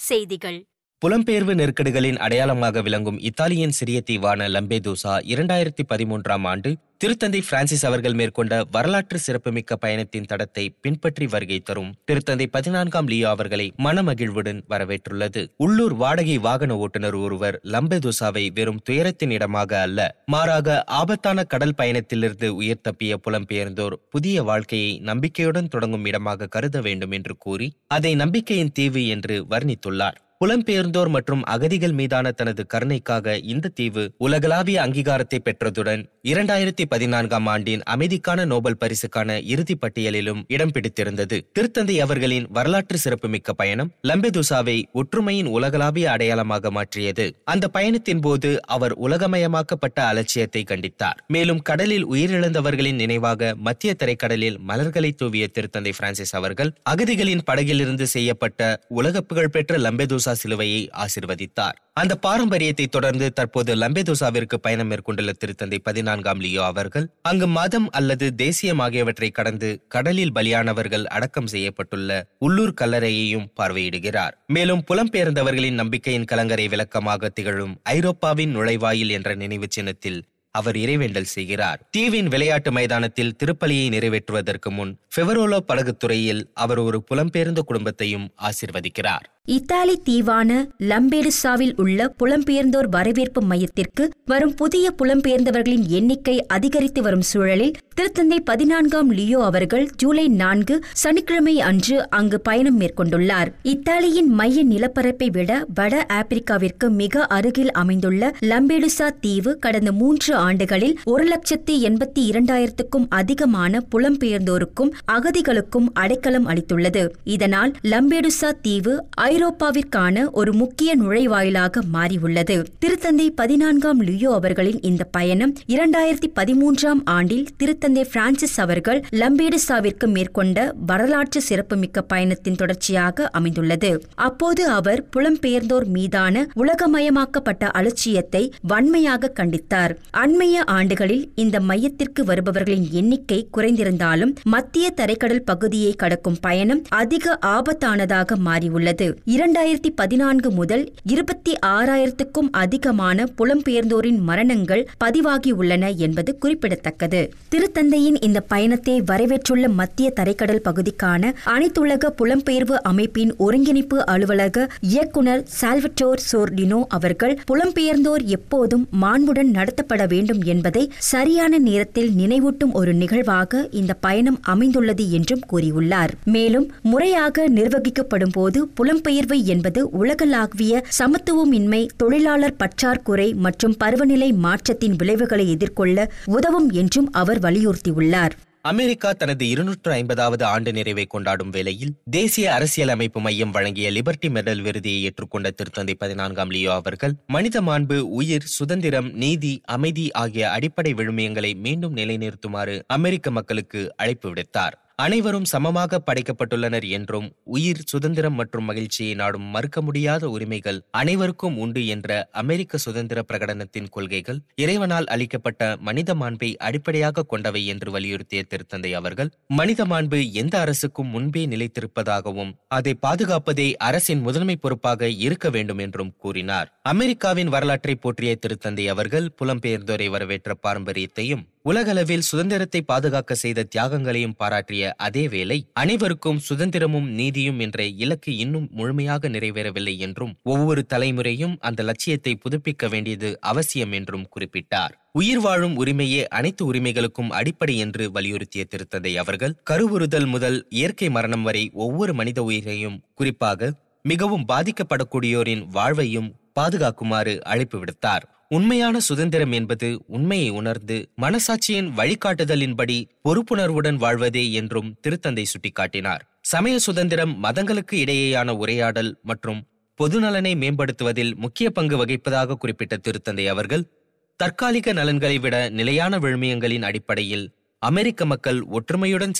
செய்திகள் புலம்பெயர்வு நெருக்கடிகளின் அடையாளமாக விளங்கும் இத்தாலியின் சிறிய தீவான லம்பேதூசா இரண்டாயிரத்தி பதிமூன்றாம் ஆண்டு திருத்தந்தை பிரான்சிஸ் அவர்கள் மேற்கொண்ட வரலாற்று சிறப்புமிக்க பயணத்தின் தடத்தை பின்பற்றி வருகை தரும் திருத்தந்தை பதினான்காம் லியோ அவர்களை மனமகிழ்வுடன் வரவேற்றுள்ளது உள்ளூர் வாடகை வாகன ஓட்டுநர் ஒருவர் லம்பேதூசாவை வெறும் துயரத்தின் இடமாக அல்ல மாறாக ஆபத்தான கடல் பயணத்திலிருந்து உயிர் தப்பிய புலம்பெயர்ந்தோர் புதிய வாழ்க்கையை நம்பிக்கையுடன் தொடங்கும் இடமாக கருத வேண்டும் என்று கூறி அதை நம்பிக்கையின் தீவு என்று வர்ணித்துள்ளார் புலம்பெயர்ந்தோர் மற்றும் அகதிகள் மீதான தனது கருணைக்காக இந்த தீவு உலகளாவிய அங்கீகாரத்தை பெற்றதுடன் இரண்டாயிரத்தி பதினான்காம் ஆண்டின் அமைதிக்கான நோபல் பரிசுக்கான இறுதி பட்டியலிலும் இடம் பிடித்திருந்தது திருத்தந்தை அவர்களின் வரலாற்று சிறப்புமிக்க பயணம் லம்பெதுசாவை ஒற்றுமையின் உலகளாவிய அடையாளமாக மாற்றியது அந்த பயணத்தின் போது அவர் உலகமயமாக்கப்பட்ட அலட்சியத்தை கண்டித்தார் மேலும் கடலில் உயிரிழந்தவர்களின் நினைவாக மத்திய தரைக்கடலில் மலர்களை தூவிய திருத்தந்தை பிரான்சிஸ் அவர்கள் அகதிகளின் படகிலிருந்து செய்யப்பட்ட உலக புகழ்பெற்ற லம்பெதுசா சிலுவையை ஆசிர்வதித்தார் அந்த பாரம்பரியத்தை தொடர்ந்து தற்போது லம்பெதுசாவிற்கு பயணம் மேற்கொண்டுள்ள திருத்தந்தை பதினான்காம் லியோ அவர்கள் அங்கு மதம் அல்லது தேசியம் ஆகியவற்றை கடந்து கடலில் பலியானவர்கள் அடக்கம் செய்யப்பட்டுள்ள உள்ளூர் கல்லறையையும் பார்வையிடுகிறார் மேலும் புலம்பெயர்ந்தவர்களின் நம்பிக்கையின் கலங்கரை விளக்கமாக திகழும் ஐரோப்பாவின் நுழைவாயில் என்ற நினைவு சின்னத்தில் அவர் இறைவேண்டல் செய்கிறார் தீவின் விளையாட்டு மைதானத்தில் திருப்பலியை நிறைவேற்றுவதற்கு முன் ஃபெவரோலோ படகுத்துறையில் அவர் ஒரு புலம்பெயர்ந்த குடும்பத்தையும் ஆசிர்வதிக்கிறார் இத்தாலி தீவான லம்பேடுசாவில் உள்ள புலம்பெயர்ந்தோர் வரவேற்பு மையத்திற்கு வரும் புதிய புலம்பெயர்ந்தவர்களின் எண்ணிக்கை அதிகரித்து வரும் சூழலில் திருத்தந்தை பதினான்காம் லியோ அவர்கள் ஜூலை நான்கு சனிக்கிழமை அன்று அங்கு பயணம் மேற்கொண்டுள்ளார் இத்தாலியின் மைய நிலப்பரப்பை விட வட ஆப்பிரிக்காவிற்கு மிக அருகில் அமைந்துள்ள லம்பேடுசா தீவு கடந்த மூன்று ஆண்டுகளில் ஒரு லட்சத்தி எண்பத்தி இரண்டாயிரத்துக்கும் அதிகமான புலம்பெயர்ந்தோருக்கும் அகதிகளுக்கும் அடைக்கலம் அளித்துள்ளது இதனால் லம்பேடுசா தீவு ஐரோப்பாவிற்கான ஒரு முக்கிய நுழைவாயிலாக மாறியுள்ளது திருத்தந்தை பதினான்காம் லியோ அவர்களின் இந்த பயணம் இரண்டாயிரத்தி பதிமூன்றாம் ஆண்டில் திருத்தந்தை பிரான்சிஸ் அவர்கள் லம்பேடுசாவிற்கு மேற்கொண்ட வரலாற்று சிறப்புமிக்க பயணத்தின் தொடர்ச்சியாக அமைந்துள்ளது அப்போது அவர் புலம்பெயர்ந்தோர் மீதான உலகமயமாக்கப்பட்ட அலட்சியத்தை வன்மையாக கண்டித்தார் அண்மைய ஆண்டுகளில் இந்த மையத்திற்கு வருபவர்களின் எண்ணிக்கை குறைந்திருந்தாலும் மத்திய தரைக்கடல் பகுதியை கடக்கும் பயணம் அதிக ஆபத்தானதாக மாறியுள்ளது இரண்டாயிரத்தி பதினான்கு முதல் இருபத்தி ஆறாயிரத்துக்கும் அதிகமான புலம்பெயர்ந்தோரின் மரணங்கள் பதிவாகியுள்ளன என்பது குறிப்பிடத்தக்கது திருத்தந்தையின் இந்த பயணத்தை வரவேற்றுள்ள மத்திய தரைக்கடல் பகுதிக்கான அனைத்துலக புலம்பெயர்வு அமைப்பின் ஒருங்கிணைப்பு அலுவலக இயக்குநர் சால்வட்டோர் சோர்டினோ அவர்கள் புலம்பெயர்ந்தோர் எப்போதும் மாண்புடன் நடத்தப்பட வேண்டும் என்பதை சரியான நேரத்தில் நினைவூட்டும் ஒரு நிகழ்வாக இந்த பயணம் அமைந்துள்ளது என்றும் கூறியுள்ளார் மேலும் முறையாக நிர்வகிக்கப்படும் போது புலம்பெயர்வு என்பது உலகளாவிய சமத்துவமின்மை தொழிலாளர் பற்றாக்குறை மற்றும் பருவநிலை மாற்றத்தின் விளைவுகளை எதிர்கொள்ள உதவும் என்றும் அவர் வலியுறுத்தியுள்ளார் அமெரிக்கா தனது இருநூற்று ஐம்பதாவது ஆண்டு நிறைவை கொண்டாடும் வேளையில் தேசிய அரசியல் அமைப்பு மையம் வழங்கிய லிபர்டி மெடல் விருதியை ஏற்றுக்கொண்ட திருத்தந்தை பதினான்காம் லியோ அவர்கள் மனித மாண்பு உயிர் சுதந்திரம் நீதி அமைதி ஆகிய அடிப்படை விழுமியங்களை மீண்டும் நிலைநிறுத்துமாறு அமெரிக்க மக்களுக்கு அழைப்பு விடுத்தார் அனைவரும் சமமாக படைக்கப்பட்டுள்ளனர் என்றும் உயிர் சுதந்திரம் மற்றும் மகிழ்ச்சியை நாடும் மறுக்க முடியாத உரிமைகள் அனைவருக்கும் உண்டு என்ற அமெரிக்க சுதந்திர பிரகடனத்தின் கொள்கைகள் இறைவனால் அளிக்கப்பட்ட மனித மாண்பை அடிப்படையாக கொண்டவை என்று வலியுறுத்திய திருத்தந்தை அவர்கள் மனித மாண்பு எந்த அரசுக்கும் முன்பே நிலைத்திருப்பதாகவும் அதை பாதுகாப்பதே அரசின் முதன்மை பொறுப்பாக இருக்க வேண்டும் என்றும் கூறினார் அமெரிக்காவின் வரலாற்றை போற்றிய திருத்தந்தை அவர்கள் புலம்பெயர்ந்தோரை வரவேற்ற பாரம்பரியத்தையும் உலகளவில் சுதந்திரத்தை பாதுகாக்க செய்த தியாகங்களையும் பாராட்டிய அதே வேளை அனைவருக்கும் சுதந்திரமும் நீதியும் என்ற இலக்கு இன்னும் முழுமையாக நிறைவேறவில்லை என்றும் ஒவ்வொரு தலைமுறையும் அந்த லட்சியத்தை புதுப்பிக்க வேண்டியது அவசியம் என்றும் குறிப்பிட்டார் உயிர் வாழும் உரிமையே அனைத்து உரிமைகளுக்கும் அடிப்படை என்று வலியுறுத்திய திருத்தந்தை அவர்கள் கருவுறுதல் முதல் இயற்கை மரணம் வரை ஒவ்வொரு மனித உயிரையும் குறிப்பாக மிகவும் பாதிக்கப்படக்கூடியோரின் வாழ்வையும் பாதுகாக்குமாறு அழைப்பு விடுத்தார் உண்மையான சுதந்திரம் என்பது உண்மையை உணர்ந்து மனசாட்சியின் வழிகாட்டுதலின்படி பொறுப்புணர்வுடன் வாழ்வதே என்றும் திருத்தந்தை சுட்டிக்காட்டினார் சமய சுதந்திரம் மதங்களுக்கு இடையேயான உரையாடல் மற்றும் பொதுநலனை மேம்படுத்துவதில் முக்கிய பங்கு வகிப்பதாக குறிப்பிட்ட திருத்தந்தை அவர்கள் தற்காலிக நலன்களை விட நிலையான விழுமியங்களின் அடிப்படையில் அமெரிக்க மக்கள் ஒற்றுமையுடன்